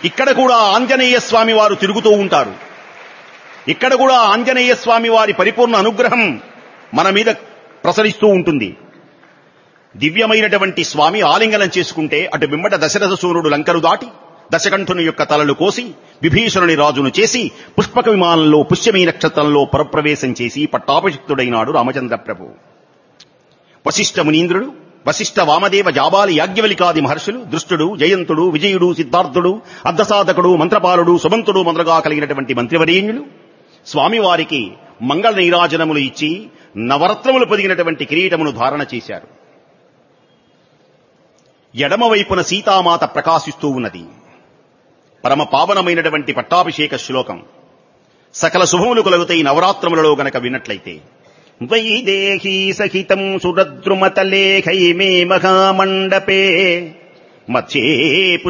ఇక్కడ కూడా ఆంజనేయ స్వామి వారు తిరుగుతూ ఉంటారు ఇక్కడ కూడా ఆంజనేయ స్వామి వారి పరిపూర్ణ అనుగ్రహం మన మీద ప్రసరిస్తూ ఉంటుంది దివ్యమైనటువంటి స్వామి ఆలింగనం చేసుకుంటే అటు బిమ్మట దశరథ సూర్యుడు లంకరు దాటి దశకంఠుని యొక్క తలలు కోసి విభీషణుని రాజును చేసి పుష్పక విమానంలో పుష్యమీ నక్షత్రంలో పరప్రవేశం చేసి పట్టాభిషిక్తుడైనాడు రామచంద్ర ప్రభు వశిష్ఠ మునీంద్రుడు వశిష్ఠ వామదేవ జాబాలి యాజ్ఞవలికాది మహర్షులు దృష్టుడు జయంతుడు విజయుడు సిద్ధార్థుడు అర్ధసాధకుడు మంత్రపాలుడు సుమంతుడు మొదలుగా కలిగినటువంటి మంత్రివరేణ్యులు స్వామివారికి మంగళ నీరాజనములు ఇచ్చి నవరత్నములు పొదిగినటువంటి కిరీటమును ధారణ చేశారు ఎడమవైపున సీతామాత ప్రకాశిస్తూ ఉన్నది పరమ పావనమైనటువంటి పట్టాభిషేక శ్లోకం సకల శుభములు కలుగుతాయి నవరాత్రములలో గనక విన్నట్లయితే వైదేహీ సహితం సురద్రుమతలేఖైమే మహామండపే మధ్యే